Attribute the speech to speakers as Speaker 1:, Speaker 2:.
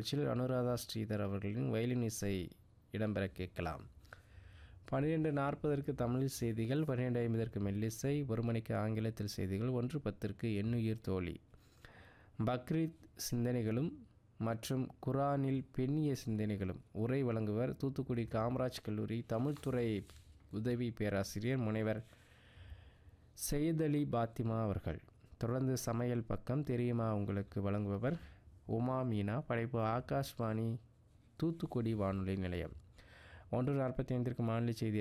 Speaker 1: நிகழ்ச்சியில் அனுராதா ஸ்ரீதர் அவர்களின் வயலின் இசை இடம்பெற கேட்கலாம் பன்னிரெண்டு நாற்பதற்கு தமிழ் செய்திகள் பன்னிரெண்டு ஐம்பதற்கு மெல்லிசை ஒரு மணிக்கு ஆங்கிலத்தில் செய்திகள் ஒன்று பத்திற்கு எண்ணுயிர் தோழி பக்ரீத் சிந்தனைகளும் மற்றும் குரானில் பெண்ணிய சிந்தனைகளும் உரை வழங்குவர் தூத்துக்குடி காமராஜ் கல்லூரி தமிழ்துறை உதவி பேராசிரியர் முனைவர் செய்யதலி பாத்திமா அவர்கள் தொடர்ந்து சமையல் பக்கம் தெரியுமா உங்களுக்கு வழங்குபவர் உமா மீனா படைப்பு ஆகாஷ்வாணி தூத்துக்குடி வானொலி நிலையம் ஒன்று நாற்பத்தி ஐந்திற்கு மாநில செய்தி